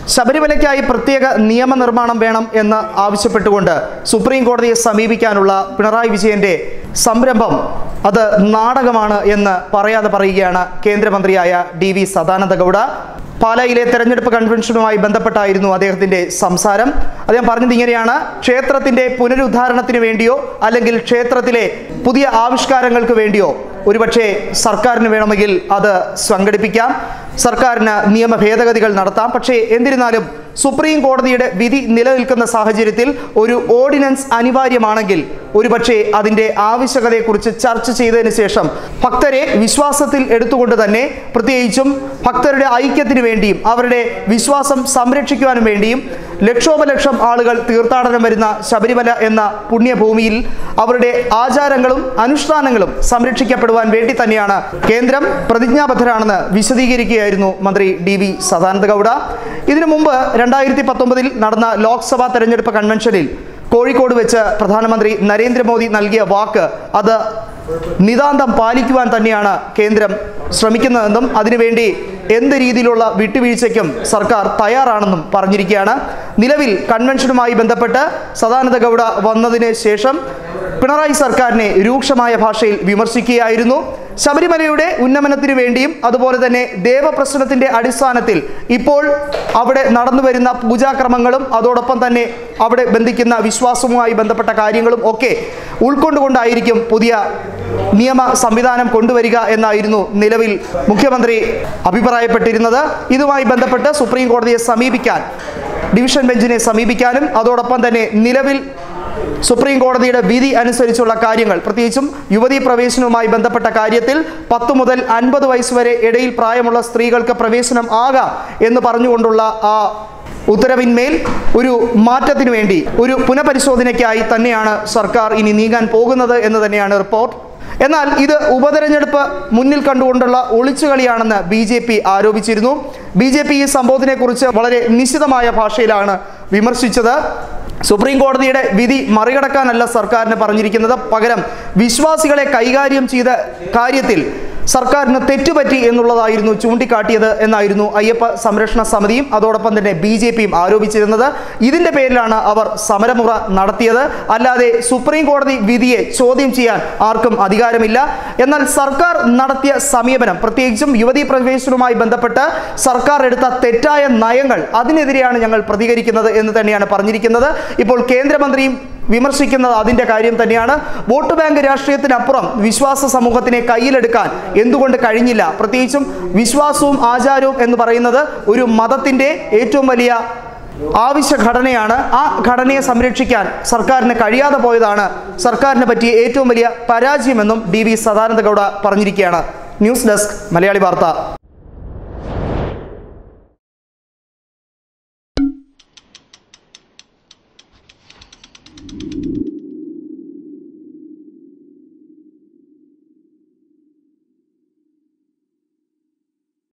ശബരിമലയ്ക്കായി പ്രത്യേക നിയമനിർമ്മാണം വേണം എന്ന് ആവശ്യപ്പെട്ടുകൊണ്ട് സുപ്രീം കോടതിയെ സമീപിക്കാനുള്ള പിണറായി വിജയന്റെ സംരംഭം അത് നാടകമാണ് എന്ന് പറയാതെ പറയുകയാണ് കേന്ദ്രമന്ത്രിയായ ഡി വി സദാനന്ദ ഗൗഡ പാലായിലെ തെരഞ്ഞെടുപ്പ് കൺവെൻഷനുമായി ബന്ധപ്പെട്ടായിരുന്നു അദ്ദേഹത്തിന്റെ സംസാരം അദ്ദേഹം പറഞ്ഞത് ഇങ്ങനെയാണ് ക്ഷേത്രത്തിന്റെ പുനരുദ്ധാരണത്തിന് വേണ്ടിയോ അല്ലെങ്കിൽ ക്ഷേത്രത്തിലെ പുതിയ ആവിഷ്കാരങ്ങൾക്ക് വേണ്ടിയോ ഒരുപക്ഷെ സർക്കാരിന് വേണമെങ്കിൽ അത് സംഘടിപ്പിക്കാം സർക്കാരിന് നിയമ ഭേദഗതികൾ നടത്താം പക്ഷേ എന്നിരുന്നാലും സുപ്രീം കോടതിയുടെ വിധി നിലനിൽക്കുന്ന സാഹചര്യത്തിൽ ഒരു ഓർഡിനൻസ് അനിവാര്യമാണെങ്കിൽ ഒരുപക്ഷെ അതിൻ്റെ ആവശ്യകതയെക്കുറിച്ച് ചർച്ച ചെയ്തതിന് ശേഷം ഭക്തരെ വിശ്വാസത്തിൽ എടുത്തുകൊണ്ട് തന്നെ പ്രത്യേകിച്ചും ഭക്തരുടെ ഐക്യത്തിന് വേണ്ടിയും അവരുടെ വിശ്വാസം സംരക്ഷിക്കുവാനും വേണ്ടിയും ലക്ഷോപലക്ഷം ആളുകൾ തീർത്ഥാടനം വരുന്ന ശബരിമല എന്ന പുണ്യഭൂമിയിൽ അവരുടെ ആചാരങ്ങളും അനുഷ്ഠാനങ്ങളും സംരക്ഷിക്കപ്പെടുവാൻ വേണ്ടി തന്നെയാണ് കേന്ദ്രം പ്രതിജ്ഞാബദ്ധരാണെന്ന് വിശദീകരിക്കുകയായിരുന്നു മന്ത്രി ഡി വി സദാനന്ദ ഗൗഡ ഇതിനു മുമ്പ് രണ്ടായിരത്തി പത്തൊമ്പതിൽ നടന്ന ലോക്സഭാ തെരഞ്ഞെടുപ്പ് കൺവെൻഷനിൽ കോഴിക്കോട് വെച്ച് പ്രധാനമന്ത്രി നരേന്ദ്രമോദി നൽകിയ വാക്ക് അത് നിതാന്തം പാലിക്കുവാൻ തന്നെയാണ് കേന്ദ്രം ശ്രമിക്കുന്നതെന്നും അതിനുവേണ്ടി എന്ത് രീതിയിലുള്ള വിട്ടുവീഴ്ചയ്ക്കും സർക്കാർ തയ്യാറാണെന്നും പറഞ്ഞിരിക്കുകയാണ് നിലവിൽ കൺവെൻഷനുമായി ബന്ധപ്പെട്ട് സദാനന്ദ ഗൗഡ വന്നതിന് ശേഷം പിണറായി സർക്കാരിനെ രൂക്ഷമായ ഭാഷയിൽ വിമർശിക്കുകയായിരുന്നു ശബരിമലയുടെ ഉന്നമനത്തിന് വേണ്ടിയും അതുപോലെ തന്നെ ദേവപ്രശ്നത്തിന്റെ അടിസ്ഥാനത്തിൽ ഇപ്പോൾ അവിടെ നടന്നു വരുന്ന പൂജാക്രമങ്ങളും അതോടൊപ്പം തന്നെ അവിടെ ബന്ധിക്കുന്ന വിശ്വാസവുമായി ബന്ധപ്പെട്ട കാര്യങ്ങളും ഒക്കെ ഉൾക്കൊണ്ടുകൊണ്ടായിരിക്കും പുതിയ നിയമ സംവിധാനം കൊണ്ടുവരിക എന്നായിരുന്നു നിലവിൽ മുഖ്യമന്ത്രി അഭിപ്രായപ്പെട്ടിരുന്നത് ഇതുമായി ബന്ധപ്പെട്ട് സുപ്രീം കോടതിയെ സമീപിക്കാൻ ഡിവിഷൻ ബെഞ്ചിനെ സമീപിക്കാനും അതോടൊപ്പം തന്നെ നിലവിൽ സുപ്രീം കോടതിയുടെ വിധി അനുസരിച്ചുള്ള കാര്യങ്ങൾ പ്രത്യേകിച്ചും യുവതീ പ്രവേശനവുമായി ബന്ധപ്പെട്ട കാര്യത്തിൽ പത്ത് മുതൽ അൻപത് വയസ്സ് വരെ ഇടയിൽ പ്രായമുള്ള സ്ത്രീകൾക്ക് പ്രവേശനം ആകാം എന്ന് പറഞ്ഞുകൊണ്ടുള്ള ആ ഉത്തരവിന്മേൽ ഒരു മാറ്റത്തിനു വേണ്ടി ഒരു പുനഃപരിശോധനയ്ക്കായി തന്നെയാണ് സർക്കാർ ഇനി നീങ്ങാൻ പോകുന്നത് എന്ന് തന്നെയാണ് റിപ്പോർട്ട് എന്നാൽ ഇത് ഉപതെരഞ്ഞെടുപ്പ് മുന്നിൽ കണ്ടുകൊണ്ടുള്ള ഒളിച്ചുകളിയാണെന്ന് ബി ജെ പി ആരോപിച്ചിരുന്നു ബി ജെ പി ഈ സംഭവത്തിനെക്കുറിച്ച് വളരെ നിശിതമായ ഭാഷയിലാണ് വിമർശിച്ചത് സുപ്രീം കോടതിയുടെ വിധി മറികടക്കാനല്ല സർക്കാരിന് പറഞ്ഞിരിക്കുന്നത് പകരം വിശ്വാസികളെ കൈകാര്യം ചെയ്ത കാര്യത്തിൽ സർക്കാരിന് തെറ്റുപറ്റി എന്നുള്ളതായിരുന്നു ചൂണ്ടിക്കാട്ടിയത് എന്നായിരുന്നു അയ്യപ്പ സംരക്ഷണ സമിതിയും അതോടൊപ്പം തന്നെ ബി ജെ പിയും ആരോപിച്ചിരുന്നത് ഇതിന്റെ പേരിലാണ് അവർ സമരമുറ നടത്തിയത് അല്ലാതെ സുപ്രീം കോടതി വിധിയെ ചോദ്യം ചെയ്യാൻ ആർക്കും അധികാരമില്ല എന്നാൽ സർക്കാർ നടത്തിയ സമീപനം പ്രത്യേകിച്ചും യുവതീ പ്രവേശനവുമായി ബന്ധപ്പെട്ട് സർക്കാർ എടുത്ത തെറ്റായ നയങ്ങൾ അതിനെതിരെയാണ് ഞങ്ങൾ പ്രതികരിക്കുന്നത് എന്ന് തന്നെയാണ് പറഞ്ഞിരിക്കുന്നത് ഇപ്പോൾ കേന്ദ്രമന്ത്രിയും വിമർശിക്കുന്നത് അതിൻ്റെ കാര്യം തന്നെയാണ് വോട്ട് ബാങ്ക് രാഷ്ട്രീയത്തിനപ്പുറം വിശ്വാസ സമൂഹത്തിനെ കയ്യിലെടുക്കാൻ എന്തുകൊണ്ട് കഴിഞ്ഞില്ല പ്രത്യേകിച്ചും വിശ്വാസവും ആചാരവും എന്ന് പറയുന്നത് ഒരു മതത്തിൻ്റെ ഏറ്റവും വലിയ ആവശ്യ ഘടനയാണ് ആ ഘടനയെ സംരക്ഷിക്കാൻ സർക്കാരിന് കഴിയാതെ പോയതാണ് സർക്കാരിന് പറ്റിയ ഏറ്റവും വലിയ പരാജയമെന്നും ഡി വി സദാനന്ദ ഗൗഡ പറഞ്ഞിരിക്കുകയാണ് ന്യൂസ് ഡെസ്ക് മലയാളി വാർത്ത